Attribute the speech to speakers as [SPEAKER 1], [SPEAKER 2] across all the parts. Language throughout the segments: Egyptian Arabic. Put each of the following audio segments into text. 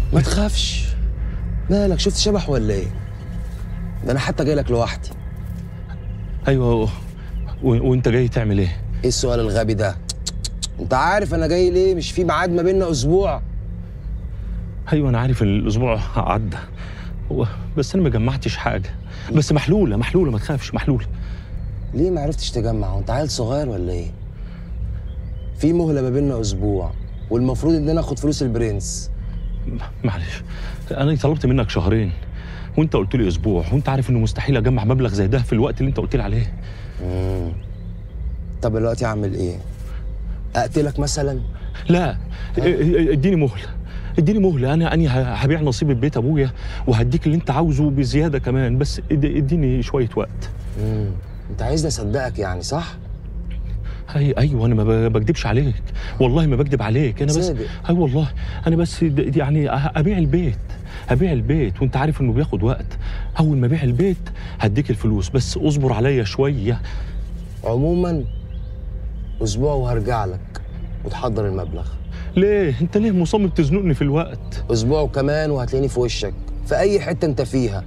[SPEAKER 1] ما تخافش مالك شفت شبح ولا ايه ده انا حتى جاي لك لوحدي
[SPEAKER 2] ايوه و... وانت جاي تعمل ايه
[SPEAKER 1] ايه السؤال الغبي ده انت عارف انا جاي ليه مش في ميعاد ما بيننا اسبوع
[SPEAKER 2] ايوه انا عارف الاسبوع عدى هو بس انا ما جمعتش حاجه بس محلوله محلوله ما تخافش محلوله
[SPEAKER 1] ليه ما عرفتش تجمع هو انت عيل صغير ولا ايه في مهله ما بيننا اسبوع والمفروض ان انا اخد فلوس البرنس
[SPEAKER 2] معلش انا طلبت منك شهرين وانت قلت لي اسبوع وانت عارف انه مستحيل اجمع مبلغ زي ده في الوقت اللي انت قلت لي عليه
[SPEAKER 1] مم. طب دلوقتي اعمل ايه اقتلك مثلا
[SPEAKER 2] لا اديني مهله اديني مهله انا انا هبيع نصيب بيت ابويا وهديك اللي انت عاوزه بزياده كمان بس اديني شويه وقت
[SPEAKER 1] مم. انت عايزني اصدقك يعني صح
[SPEAKER 2] اي ايوه انا ما بكدبش عليك والله ما بكدب عليك انا بس
[SPEAKER 1] صادق.
[SPEAKER 2] اي والله انا بس د- يعني ابيع البيت ابيع البيت وانت عارف انه بياخد وقت اول ما ابيع البيت هديك الفلوس بس اصبر عليا شويه
[SPEAKER 1] عموما اسبوع وهرجع لك وتحضر المبلغ
[SPEAKER 2] ليه انت ليه مصمم تزنقني في الوقت
[SPEAKER 1] اسبوع وكمان وهتلاقيني في وشك في اي حته انت فيها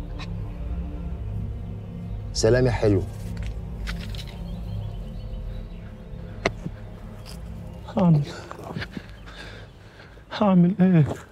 [SPEAKER 1] سلام يا حلو
[SPEAKER 2] هعمل هعمل ايه